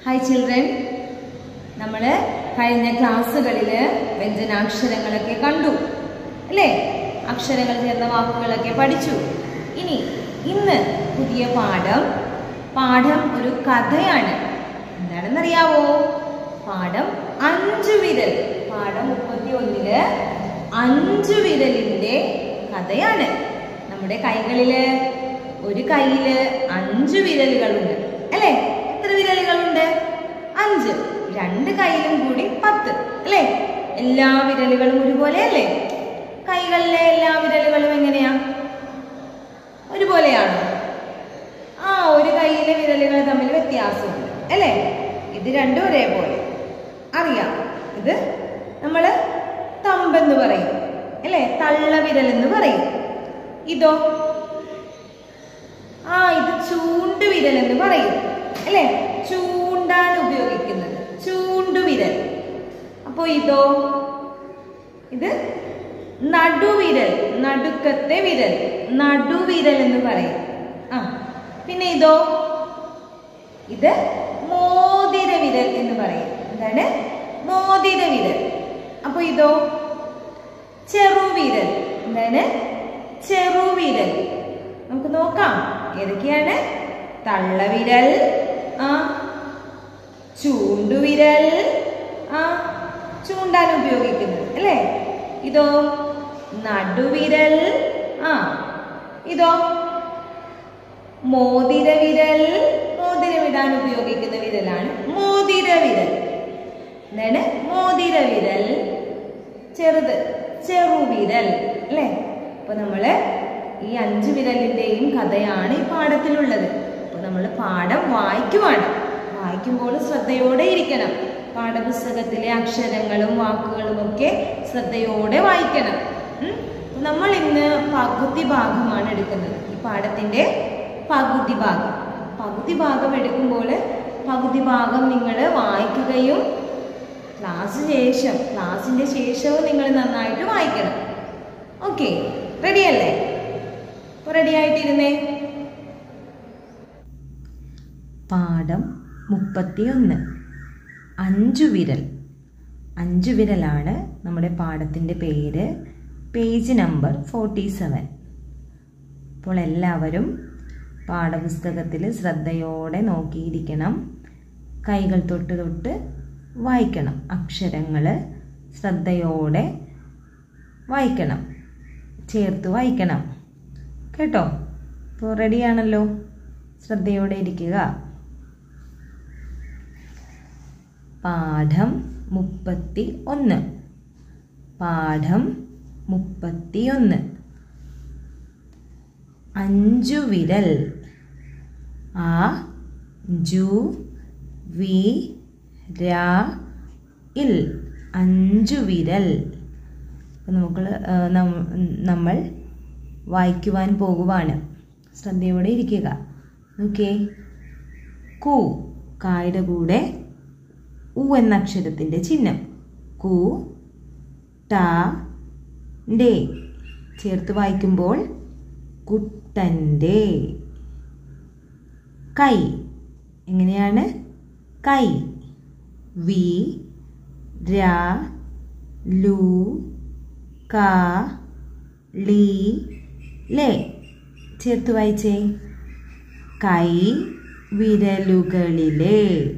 Hi children നമ്മൾ കഴിഞ്ഞ ക്ലാസ്സുകളിൽ വ്യഞ്ജനാക്ഷരങ്ങളൊക്കെ കണ്ടു അല്ലേ അക്ഷരങ്ങൾ ചേർന്ന വാക്കുകളൊക്കെ പഠിച്ചു ഇനി ഇന്ന് പുതിയ പാഠം പാഠം ഒരു കഥയാണ് എന്താണെന്നറിയാവോ പാഠം അഞ്ചു വിരൽ പാഠം മുപ്പത്തി ഒന്നില് അഞ്ചു വിരലിന്റെ കഥയാണ് നമ്മുടെ കൈകളില് ഒരു കയ്യില് അഞ്ചു വിരലുകളുണ്ട് അല്ലേ എത്ര വിരലുകളുണ്ട് അഞ്ച് രണ്ട് കയ്യിലും കൂടി പത്ത് അല്ലേ എല്ലാ വിരലുകളും ഒരുപോലെ അല്ലേ കൈകളിലെ എല്ലാ വിരലുകളും എങ്ങനെയാ ഒരുപോലെയാണോ ആ ഒരു കയ്യിലെ വിരലുകൾ തമ്മിൽ വ്യത്യാസമുണ്ട് അല്ലേ ഇത് രണ്ടും ഒരേപോലെ അറിയാം ഇത് നമ്മൾ തമ്പെന്ന് പറയും അല്ലേ തള്ള വിരൽ എന്ന് പറയും ഇതോ ആ ഇത് ചൂണ്ടുവിരൽ എന്ന് പറയും അല്ലേ ചൂണ്ടാൻ ഉപയോഗിക്കുന്നത് ചൂണ്ടുവിരൽ അപ്പോ ഇതോ ഇത് നടുവിരൽ നടുക്കത്തെ വിരൽ നടുവിരൽ എന്ന് പറയും ആ പിന്നെ ഇതോ ഇത് മോതിര വിരൽ എന്ന് പറയും എന്താണ് മോതിര വിരൽ അപ്പൊ ഇതോ ചെറുവിരൽ എന്താണ് ചെറുവിരൽ നമുക്ക് നോക്കാം ഏതൊക്കെയാണ് തള്ളവിരൽ ആ ചൂണ്ടുവിരൽ ആ ചൂണ്ടാൻ ഉപയോഗിക്കുന്നത് അല്ലേ ഇതോ നടുവിരൽ ആ ഇതോ മോതിര വിരൽ മോതിര വിടാൻ ഉപയോഗിക്കുന്ന വിരലാണ് മോതിര വിരൽ എന്താണ് മോതിര വിരൽ ചെറുത് ചെറുവിരൽ അല്ലേ അപ്പൊ നമ്മള് ഈ അഞ്ചു വിരലിന്റെയും കഥയാണ് ഈ പാഠത്തിലുള്ളത് അപ്പൊ നമ്മൾ പാഠം വായിക്കുവാണ് വായിക്കുമ്പോൾ ശ്രദ്ധയോടെ ഇരിക്കണം പാഠപുസ്തകത്തിലെ അക്ഷരങ്ങളും വാക്കുകളും ഒക്കെ ശ്രദ്ധയോടെ വായിക്കണം ഉം? അപ്പൊ നമ്മൾ ഇന്ന് പകുതി ഭാഗമാണ് എടുക്കുന്നത് ഈ പാഠത്തിന്റെ പകുതി ഭാഗം പകുതി ഭാഗം എടുക്കുമ്പോൾ പകുതി ഭാഗം നിങ്ങൾ വായിക്കുകയും ക്ലാസ് ശേഷം ക്ലാസ്സിന്റെ ശേഷവും നിങ്ങൾ നന്നായിട്ട് വായിക്കണം ഓക്കെ റെഡിയല്ലേ അപ്പോൾ റെഡി ആയിട്ടിരുന്നേ പാഠം മുപ്പത്തിയൊന്ന് അഞ്ചു വിരൽ അഞ്ചു വിരലാണ് നമ്മുടെ പാഠത്തിൻ്റെ പേര് പേജ് നമ്പർ ഫോർട്ടി സെവൻ അപ്പോൾ എല്ലാവരും പാഠപുസ്തകത്തിൽ ശ്രദ്ധയോടെ നോക്കിയിരിക്കണം കൈകൾ തൊട്ട് തൊട്ട് വായിക്കണം അക്ഷരങ്ങൾ ശ്രദ്ധയോടെ വായിക്കണം ചേർത്ത് വായിക്കണം കേട്ടോ അപ്പോൾ റെഡിയാണല്ലോ ശ്രദ്ധയോടെ ഇരിക്കുക പാഠം മുപ്പത്തി ഒന്ന് പാഠം മുപ്പത്തിയൊന്ന് അഞ്ചു വിരൽ ആ ജു വി രാ ഇൽ അഞ്ചു വിരൽ അപ്പം നമുക്ക് നമ്മൾ വായിക്കുവാൻ പോകുവാണ് ശ്രദ്ധയോടെ ഇരിക്കുക ഓക്കെ കു കായുടെ കൂടെ ഉ എന്ന അക്ഷരത്തിൻ്റെ ചിഹ്നം കു ട ഡേ ചേർത്ത് വായിക്കുമ്പോൾ കുട്ടൻ്റെ കൈ എങ്ങനെയാണ് കൈ വി രാ ലു ക ലി ലേ ചേർത്ത് വായിച്ചേ കൈ വിരലുകളിലെ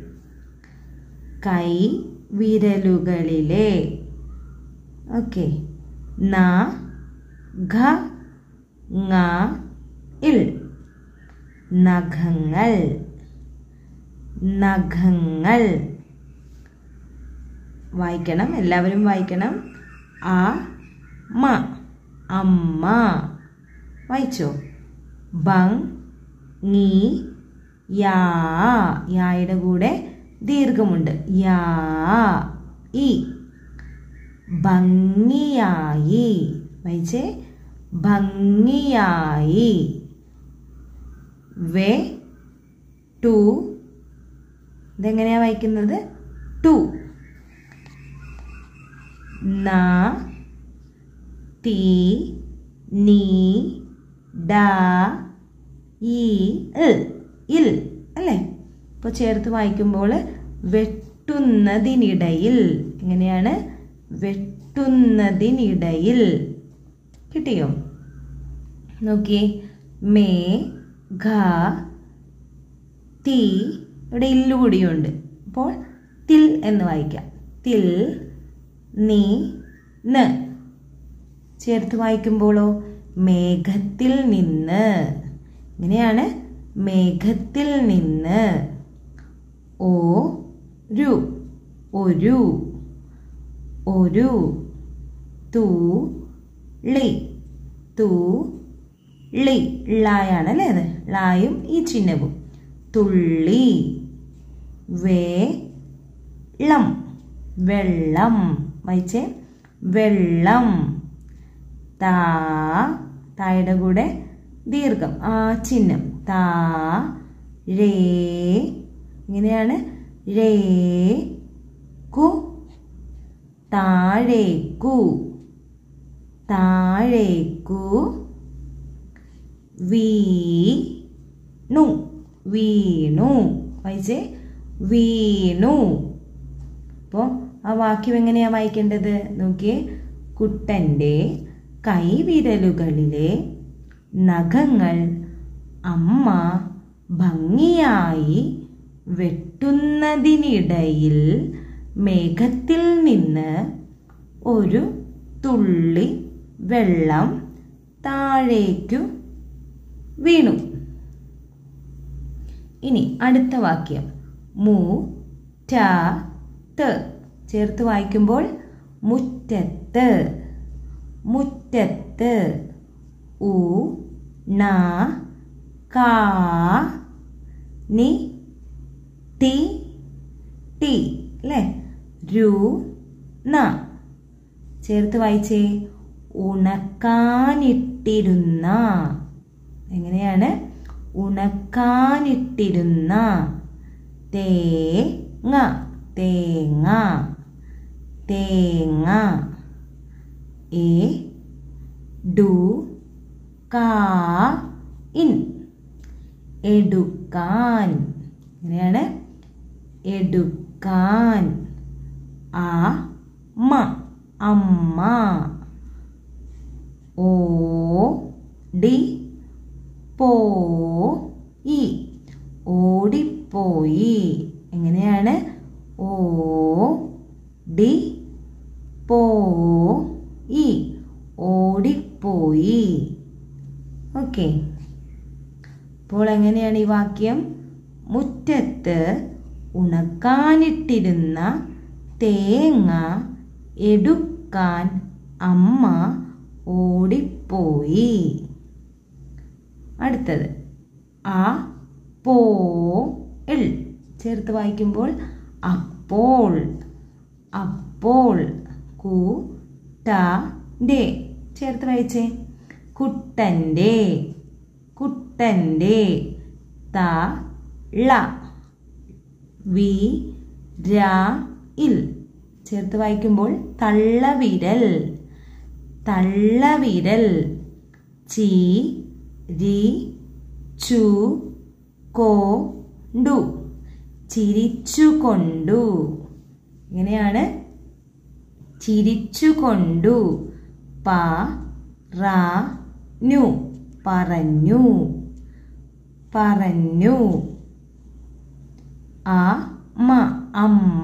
കൈ വിരലുകളിലെ ഓക്കെ ന ഘ ങ ഇൽ നഖങ്ങൾ നഖങ്ങൾ വായിക്കണം എല്ലാവരും വായിക്കണം ആ മ അമ്മ വായിച്ചോ ബങ് നീ യാ യായുടെ കൂടെ ദീർഘമുണ്ട് യാ ഇ ഭംഗിയായി വായിച്ചേ ഭംഗിയായി വേ ടു ഇതെങ്ങനെയാ വായിക്കുന്നത് ടു ന തി നീ ഡ ഈ ഇൽ ഇൽ അല്ലേ അപ്പോൾ ചേർത്ത് വായിക്കുമ്പോൾ വെട്ടുന്നതിനിടയിൽ എങ്ങനെയാണ് വെട്ടുന്നതിനിടയിൽ കിട്ടിയോ നോക്കിയേ മേ ഘ തി ഇവിടെ ഇല്ലു കൂടിയുണ്ട് അപ്പോൾ തിൽ എന്ന് വായിക്കാം തിൽ നീ ന് ചേർത്ത് വായിക്കുമ്പോഴോ മേഘത്തിൽ നിന്ന് ഇങ്ങനെയാണ് മേഘത്തിൽ നിന്ന് ഓ രു ഒരു ഒരു തു ളി തു ളി ളായാണ് അല്ലേ അത് ളായും ഈ ചിഹ്നവും തുള്ളി വേ ളം വെള്ളം വായിച്ചേ വെള്ളം താ തായുടെ കൂടെ ദീർഘം ആ ചിഹ്നം താ രേ ഇങ്ങനെയാണ് രേ കു താഴേക്കു താഴേക്കു വീണു വീണു വായിച്ചേ വീണു അപ്പോൾ ആ വാക്യം എങ്ങനെയാണ് വായിക്കേണ്ടത് നോക്കിയേ കുട്ടൻ്റെ കൈവിരലുകളിലെ നഖങ്ങൾ അമ്മ ഭംഗിയായി വെട്ടുന്നതിനിടയിൽ മേഘത്തിൽ നിന്ന് ഒരു തുള്ളി വെള്ളം താഴേക്കു വീണു ഇനി അടുത്ത വാക്യം മു റ്റ ത്ത് ചേർത്ത് വായിക്കുമ്പോൾ മുറ്റത്ത് മുറ്റത്ത് ഉ ണ കാ നി ടി ടി അല്ലേ രു ന ചേർത്ത് വായിച്ചേ ഉണക്കാനിട്ടിരുന്ന എങ്ങനെയാണ് ഉണക്കാനിട്ടിരുന്ന തേങ്ങ തേങ്ങ തേങ്ങ എ ഡു കാ ഇൻ എടുക്കാൻ എങ്ങനെയാണ് എടുക്കാൻ ആ മ അമ്മ ഓ ഡി പോ ഇ ഓടിപ്പോയി എങ്ങനെയാണ് ഓ ഡി പോ ഇ ഓടിപ്പോയി ഓക്കെ അപ്പോൾ എങ്ങനെയാണ് ഈ വാക്യം മുറ്റത്ത് ഉണക്കാനിട്ടിരുന്ന തേങ്ങ എടുക്കാൻ അമ്മ ഓടിപ്പോയി അടുത്തത് ആ പോ എൽ ചേർത്ത് വായിക്കുമ്പോൾ അപ്പോൾ അപ്പോൾ കു ട ഡേ ചേർത്ത് വായിച്ചേ കുട്ടൻ്റെ കുട്ടൻ്റെ ത ള വി രാ ഇൽ ചേർത്ത് വായിക്കുമ്പോൾ തള്ളവിരൽ തള്ളവിരൽ ചി രി ചു കോ ഡു ചിരിച്ചുകൊണ്ടു ഇങ്ങനെയാണ് ചിരിച്ചുകൊണ്ടു പ റ നു പറഞ്ഞു പറഞ്ഞു ആ മ അമ്മ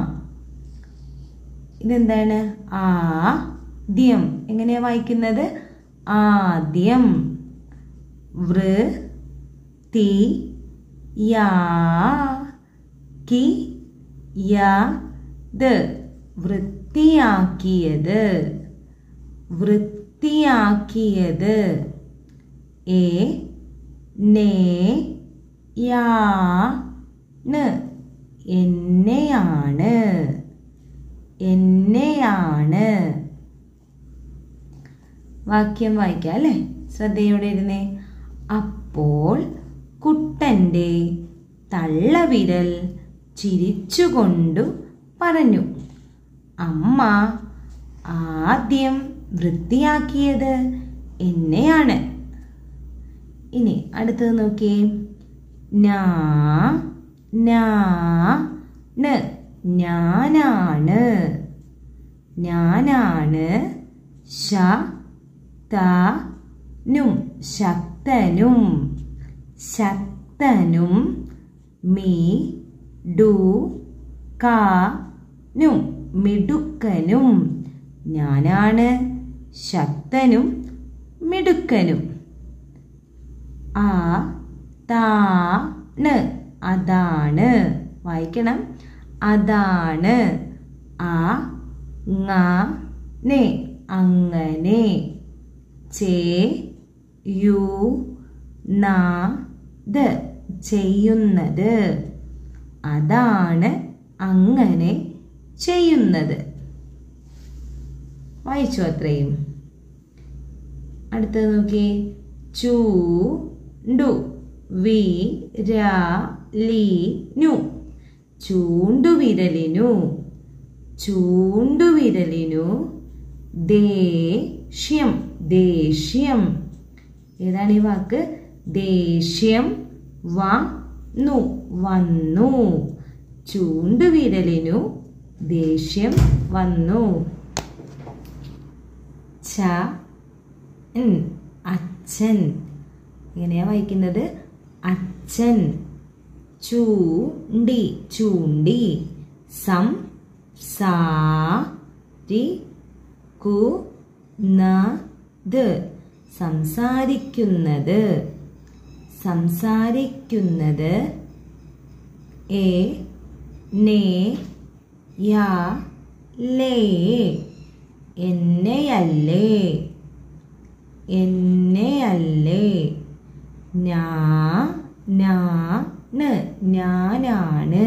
ഇതെന്താണ് ആദ്യം എങ്ങനെയാ വായിക്കുന്നത് ആദ്യം വൃ തി യാ കി യ ത് വൃത്തിയാക്കിയത് വൃത്തിയാക്കിയത് എ നേ യാ ണ് എന്നെയാണ് എന്നെയാണ് വാക്യം വായിക്കാം അല്ലേ ശ്രദ്ധയോടെ ഇരുന്നേ അപ്പോൾ കുട്ടൻ്റെ തള്ളവിരൽ ചിരിച്ചുകൊണ്ടു പറഞ്ഞു അമ്മ ആദ്യം വൃത്തിയാക്കിയത് എന്നെയാണ് ഇനി അടുത്തത് നോക്കിയേ നാ ണ് ഞാനാണ് ഞാനാണ് ശ ത നും ശക്തനും ശക്തനും മീ ഡു കാ നും മിടുക്കനും ഞാനാണ് ശക്തനും മിടുക്കനും ആ താണ് അതാണ് വായിക്കണം അതാണ് ആ നെ അങ്ങനെ ചേ യു ത് ചെയ്യുന്നത് അതാണ് അങ്ങനെ ചെയ്യുന്നത് വായിച്ചു അത്രയും അടുത്തത് നോക്കി ചൂണ്ടു വി രാ ലി നു ചൂണ്ടുവിരലിനു ചൂണ്ടുവിരലിനു ദേഷ്യം ദേഷ്യം ഏതാണ് ഈ വാക്ക് ദേഷ്യം വന്നു വന്നു ചൂണ്ടുവിരലിനു ദേഷ്യം വന്നു ച ഉം, അച്ഛൻ എങ്ങനെയാ വായിക്കുന്നത് അച്ഛൻ ചൂണ്ടി ചൂണ്ടി സം സാ രി കു ന ത് സംസാരിക്കുന്നത് സംസാരിക്കുന്നത് എ നേ യാ ലേ എന്നെയല്ലേ എന്നെയല്ലേ ഞാ നാണ് ഞാനാണ്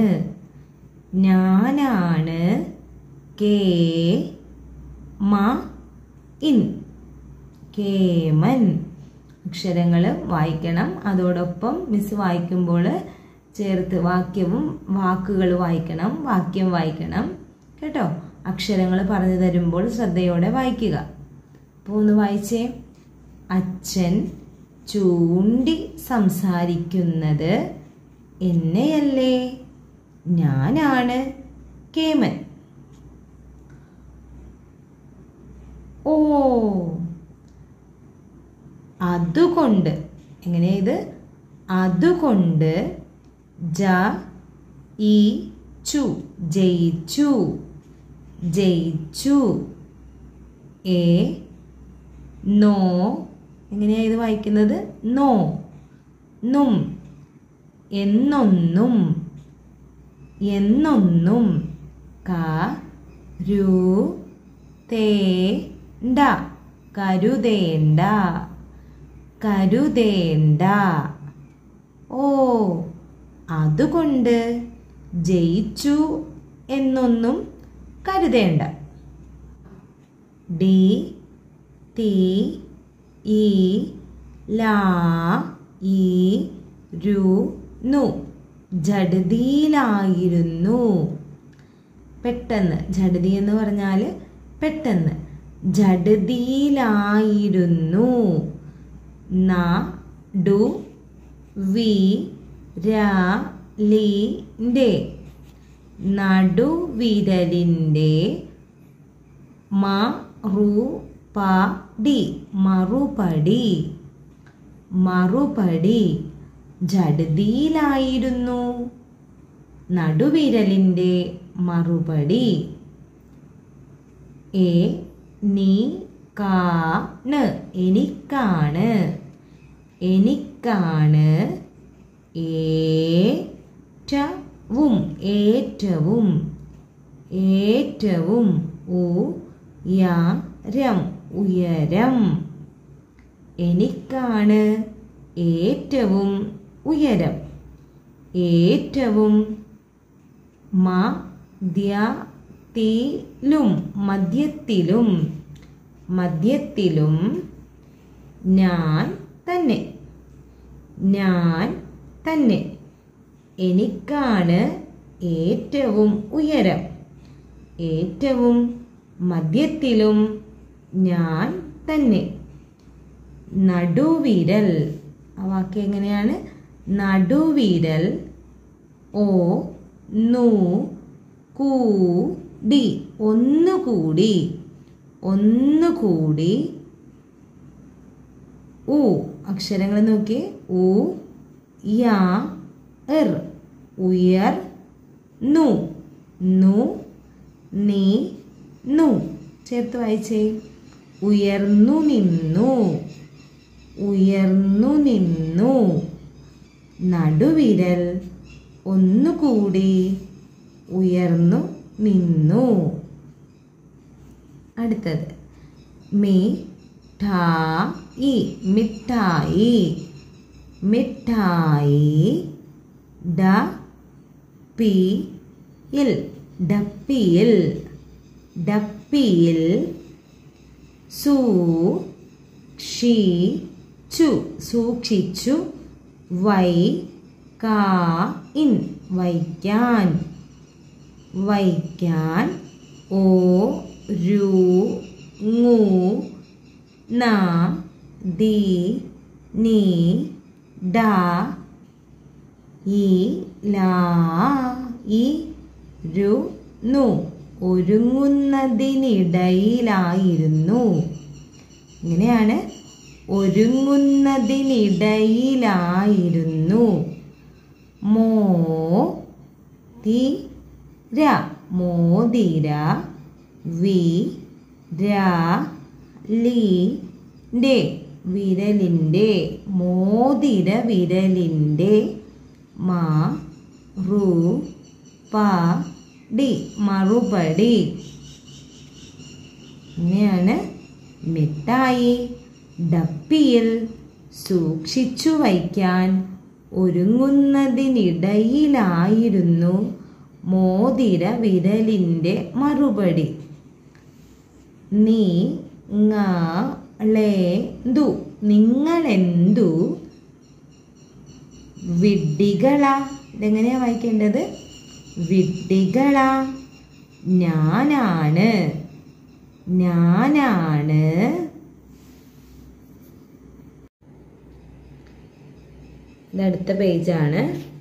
ഞാനാണ് കേ മ ഇൻ കേമൻ അക്ഷരങ്ങൾ വായിക്കണം അതോടൊപ്പം മിസ് വായിക്കുമ്പോൾ ചേർത്ത് വാക്യവും വാക്കുകൾ വായിക്കണം വാക്യം വായിക്കണം കേട്ടോ അക്ഷരങ്ങൾ പറഞ്ഞു തരുമ്പോൾ ശ്രദ്ധയോടെ വായിക്കുക അപ്പോൾ ഒന്ന് വായിച്ചേ അച്ഛൻ ചൂണ്ടി സംസാരിക്കുന്നത് എന്നെയല്ലേ ഞാനാണ് കേമൻ ഓ അതുകൊണ്ട് എങ്ങനെ ഇത് അതുകൊണ്ട് ജ ഈ ചു ജയിച്ചു ജയിച്ചു എ നോ എങ്ങനെയാ ഇത് വായിക്കുന്നത് നോ നും എന്നൊന്നും എന്നൊന്നും ക രു തേണ്ട കരുതേണ്ട കരുതേണ്ട ഓ അതുകൊണ്ട് ജയിച്ചു എന്നൊന്നും കരുതേണ്ട ഡി തി ഈ ലാ ഈ രു നു ജഡതിയിലായിരുന്നു പെട്ടെന്ന് ജഡതി എന്ന് പറഞ്ഞാൽ പെട്ടെന്ന് ജഡതിയിലായിരുന്നു ന ഡു വി രാ ലിൻ്റെ നടുവിരലിൻ്റെ മറുപടി മറുപടി മറുപടി ജഡതിയിലായിരുന്നു നടുവിരലിൻ്റെ മറുപടി എ നീ കാണ് എനിക്കാണ് എനിക്കാണ് ഏറ്റവും ഏറ്റവും ഏറ്റവും ഉയരം ഉയരം എനിക്കാണ് ഏറ്റവും ഉയരം ഏറ്റവും മധ്യത്തിലും മധ്യത്തിലും മധ്യത്തിലും ഞാൻ തന്നെ ഞാൻ തന്നെ എനിക്കാണ് ഏറ്റവും ഉയരം ഏറ്റവും മധ്യത്തിലും ഞാൻ തന്നെ നടുവിരൽ ആ വാക്ക് എങ്ങനെയാണ് നടുവിരൽ ഓ നു കൂ ഡി ഒന്നുകൂടി ഒന്നുകൂടി ഉ അക്ഷരങ്ങൾ നോക്കി ഉ യാ ഇർ ഉയർ നു നു നീ നു ചേർത്ത് വായിച്ചേ ഉയർന്നു നിന്നു ഉയർന്നു നിന്നു നടുവിരൽ ഒന്നുകൂടി ഉയർന്നു നിന്നു അടുത്തത് മി ഠാ ഇ മിഠായി മിഠായി ഡ പി ഇൽ ഡപ്പിയിൽ ഡപ്പിയിൽ സൂ ക്ഷി ചു സൂക്ഷിച്ചു വൈ കാ ഇൻ വയ്ക്കാൻ വയ്ക്കാൻ ഓ രു ngു ന ദി നീ ഡ ഈ ലാ ഈ രു നു ഒരുങ്ങുന്നതിനിടയിലായിരുന്നു ഇങ്ങനെയാണ് ഒരുങ്ങുന്നതിനിടയിലായിരുന്നു മോ തി ര മോതിര വി ര ലി ന്റെ വിരലിൻ്റെ മോതിര വിരലിൻ്റെ മാ റു പ ഡി മറുപടി ഇങ്ങനെയാണ് മിഠായി ഡപ്പിയിൽ സൂക്ഷിച്ചു വയ്ക്കാൻ ഒരുങ്ങുന്നതിനിടയിലായിരുന്നു മോതിര വിരലിൻ്റെ മറുപടി നീ ളേന്തു നിങ്ങളെന്തു വിഡ്ഢികളാ ഇതെങ്ങനെയാ വായിക്കേണ്ടത് വിഡ്ഢികളാ ഞാനാണ് ഞാനാണ് ഇതടുത്ത പേജാണ്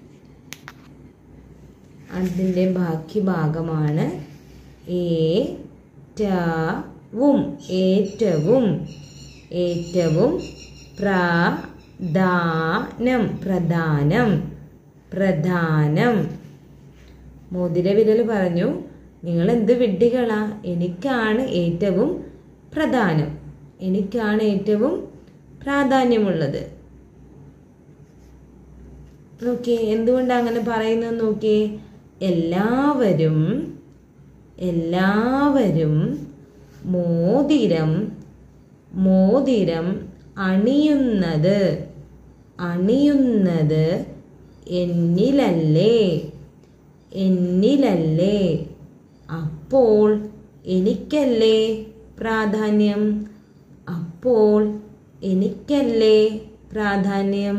അതിൻ്റെ ബാക്കി ഭാഗമാണ് ഏറ്റവും ഏറ്റവും ഏറ്റവും പ്രധാനം പ്രധാനം പ്രധാനം മോതിര വിരൽ പറഞ്ഞു നിങ്ങൾ എന്ത് വിഡ്ഢികളാ എനിക്കാണ് ഏറ്റവും പ്രധാനം എനിക്കാണ് ഏറ്റവും പ്രാധാന്യമുള്ളത് നോക്കിയേ എന്തുകൊണ്ടാണ് അങ്ങനെ പറയുന്നത് നോക്കിയേ എല്ലാവരും എല്ലാവരും മോതിരം മോതിരം അണിയുന്നത് അണിയുന്നത് എന്നിലല്ലേ എന്നിലല്ലേ അപ്പോൾ എനിക്കല്ലേ പ്രാധാന്യം അപ്പോൾ എനിക്കല്ലേ പ്രാധാന്യം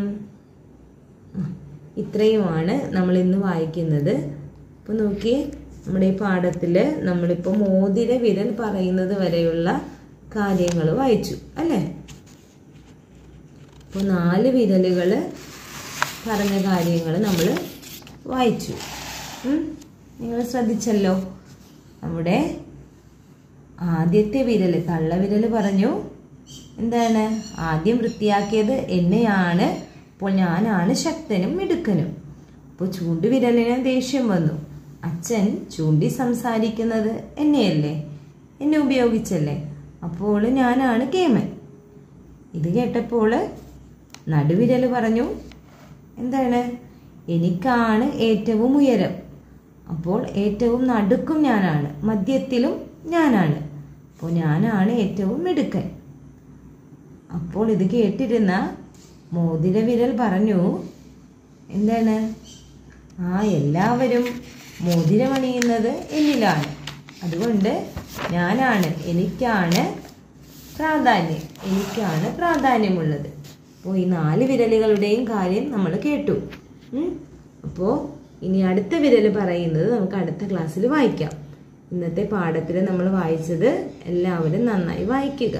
ഇത്രയുമാണ് നമ്മൾ ഇന്ന് വായിക്കുന്നത് അപ്പോൾ നോക്കിയേ നമ്മുടെ ഈ പാഠത്തിൽ നമ്മളിപ്പോൾ മോതിര വിരൽ പറയുന്നത് വരെയുള്ള കാര്യങ്ങൾ വായിച്ചു അല്ലേ അപ്പോൾ നാല് വിരലുകൾ പറഞ്ഞ കാര്യങ്ങൾ നമ്മൾ വായിച്ചു നിങ്ങൾ ശ്രദ്ധിച്ചല്ലോ നമ്മുടെ ആദ്യത്തെ വിരൽ തള്ളവിരൽ പറഞ്ഞു എന്താണ് ആദ്യം വൃത്തിയാക്കിയത് എന്നെയാണ് അപ്പോൾ ഞാനാണ് ശക്തനും മിടുക്കനും അപ്പോൾ ചൂണ്ടുവിരലിന് ദേഷ്യം വന്നു അച്ഛൻ ചൂണ്ടി സംസാരിക്കുന്നത് എന്നെയല്ലേ എന്നെ ഉപയോഗിച്ചല്ലേ അപ്പോൾ ഞാനാണ് കേമൻ ഇത് കേട്ടപ്പോൾ നടുവിരൽ പറഞ്ഞു എന്താണ് എനിക്കാണ് ഏറ്റവും ഉയരം അപ്പോൾ ഏറ്റവും നടുക്കും ഞാനാണ് മധ്യത്തിലും ഞാനാണ് അപ്പോൾ ഞാനാണ് ഏറ്റവും മിടുക്കൻ അപ്പോൾ ഇത് കേട്ടിരുന്ന മോതിര വിരൽ പറഞ്ഞു എന്താണ് ആ എല്ലാവരും മോതിരമണിയുന്നത് എന്നിലാണ് അതുകൊണ്ട് ഞാനാണ് എനിക്കാണ് പ്രാധാന്യം എനിക്കാണ് പ്രാധാന്യമുള്ളത് അപ്പോൾ ഈ നാല് വിരലുകളുടെയും കാര്യം നമ്മൾ കേട്ടു അപ്പോൾ ഇനി അടുത്ത വിരൽ പറയുന്നത് നമുക്ക് അടുത്ത ക്ലാസ്സിൽ വായിക്കാം ഇന്നത്തെ പാഠത്തിൽ നമ്മൾ വായിച്ചത് എല്ലാവരും നന്നായി വായിക്കുക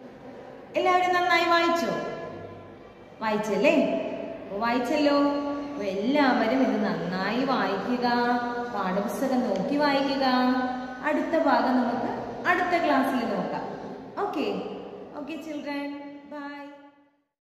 എല്ലാവരും നന്നായി വായിച്ചോ വായിച്ചല്ലേ വായിച്ചല്ലോ അപ്പൊ എല്ലാവരും ഇത് നന്നായി വായിക്കുക പാഠപുസ്തകം നോക്കി വായിക്കുക അടുത്ത ഭാഗം നമുക്ക് അടുത്ത ക്ലാസ്സിൽ നോക്കാം ഓക്കെ ഓക്കെ ചിൽഡ്രൻ ബൈ